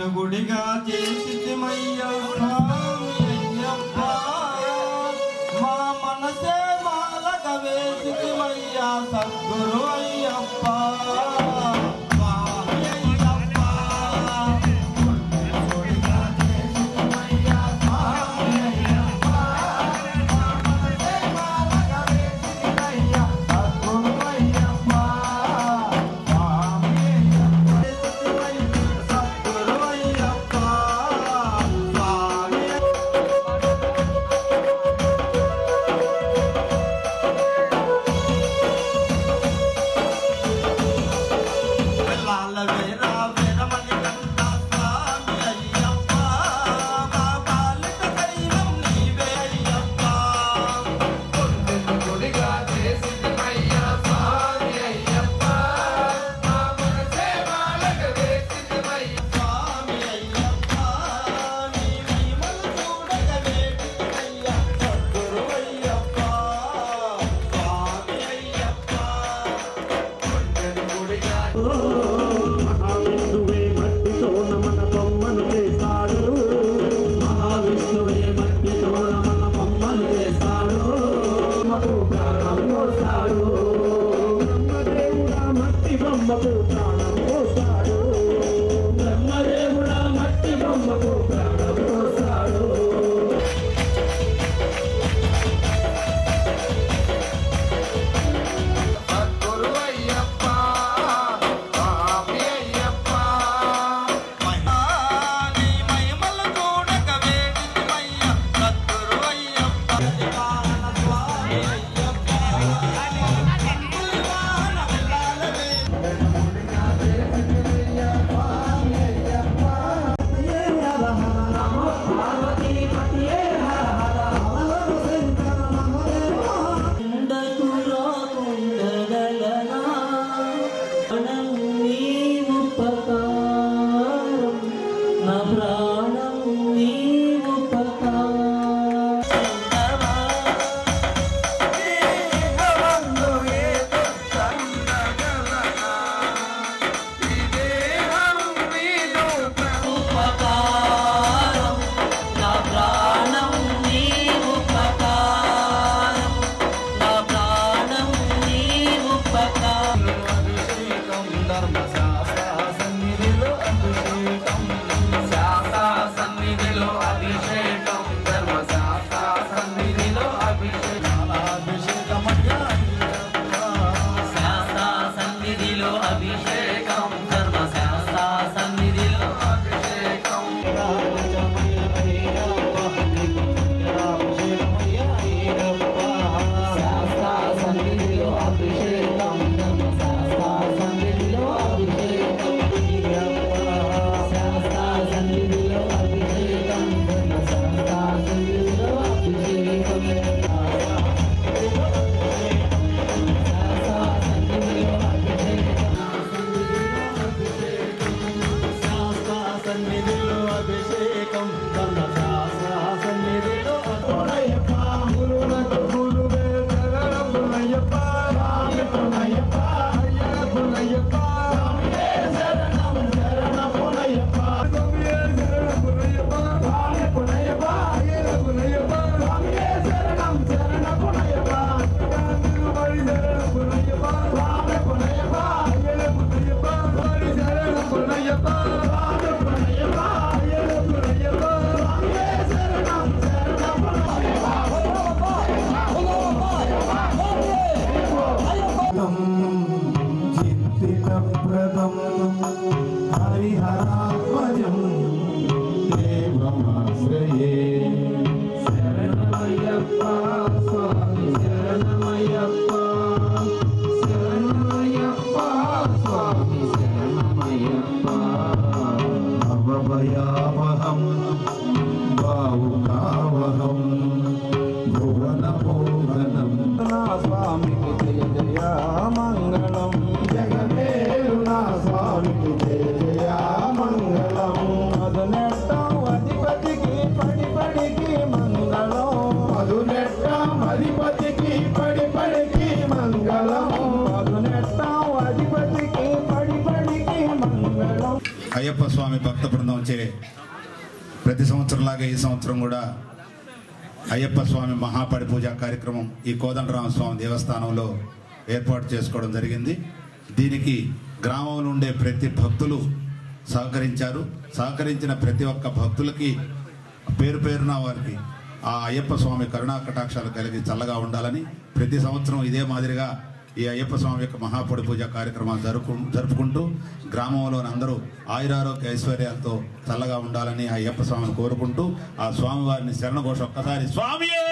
నిన్ను గుడిగా చేసిమయ్యా స్వామి అయ్యప్ప మా మనసే మాలక వేసిమయ్యా సద్గురు అయ్యప్ప స్వామి అయ్యప్ప. నిన్ను గుడిగా చేసితిమయ్యా స్వామి అయ్యప్ప. మా మనసే మాలక వేసితిమయ్యా సద్గురు అయ్యప్ప. స్వామి గుడిగా చేసిమయ్యా స్వామి అయ్యప్ప మా మనసే మాలక వేసిమయ్యా మహావిష్ణువే మట్టితో నమన బొమ్మను చేస్తాడు మహావిష్ణువే మట్టితో నమన బొమ్మను చేస్తాడు మకు ప్రాణం పోస్తాడు బ్రహ్మదేవుడా మట్టి బొమ్మకు ప్రాణం పోస్తాడు బ్రహ్మదేవుడా మట్టి బొమ్మకు ప్రాణం పోస్తాడు సద్గురు అయ్యప్ప స్వామి అయ్యప్ప నా ప్రాణం నీవు నా ప్రాణం నీవు పకారం నా ప్రాణం నీవు పకారం శాస్త్ర సన్నిధిలో అభిషేకం ధర్మశాస్త్ర సన్నిధిలో అభిషేకం శాస్త్ర సన్నిధిలో అభిషేకం ధర్మ శాస్త్ర సన్నిధిలో అభిషేకం శాస్త్ర సన్నిధిలో అభిషేకం ధర్మ శాస్త్ర సన్నిధిలో అభిషేకం శాస్త్ర సన్నిధిలో అభిషేకం ధర్మ శాస్త్ర సన్నిధిలో అభిషేకం సన్నిధిలో అభిషేకం ధర్మశాస్త్ర సన్నిధిలో చిత్తితప్రదం హరిహరాత్మజం దేవమాశ్రయే శరణమయ్యప్ప స్వామి శరణమయ్యప్ప శరణమయ్యప్ప స్వామి శరణమయ్యప్ప భవభయావహం భావుకావహం భువనమోహనం నా స్వామికి జయ జయ మంగళం జగమేరు నా స్వామికి జయ జయ మంగళం అదనెట్టం అధిపతికి పడి పడికి మంగళం అదునెట్టం అధిపతికి పడి పడికి మంగళం అదునెట్టం అధిపతికి పడి పడికి మంగళం అయ్యప్ప స్వామి భక్త బృందం చే ప్రతి సంవత్సరంలాగే ఈ సంవత్సరం కూడా అయ్యప్ప స్వామి మహాపడి పూజ కార్యక్రమం ఈ కోదండరామ స్వామి దేవస్థానంలో ఏర్పాటు చేసుకోవడం జరిగింది దీనికి గ్రామంలో ఉండే ప్రతి భక్తులు సహకరించారు సహకరించిన ప్రతి ఒక్క భక్తులకి పేరు పేరున వారికి ఆ అయ్యప్ప స్వామి కరుణా కటాక్షాలు కలిగి చల్లగా ఉండాలని ప్రతి సంవత్సరం ఇదే మాదిరిగా ఈ అయ్యప్ప స్వామి యొక్క మహాపొడి పూజ కార్యక్రమాలు జరుపు జరుపుకుంటూ గ్రామంలోని అందరూ ఆయురారోగ్య ఐశ్వర్యాలతో చల్లగా ఉండాలని ఆ అయ్యప్ప స్వామిని కోరుకుంటూ ఆ స్వామివారిని శరణఘోష ఒక్కసారి స్వామియే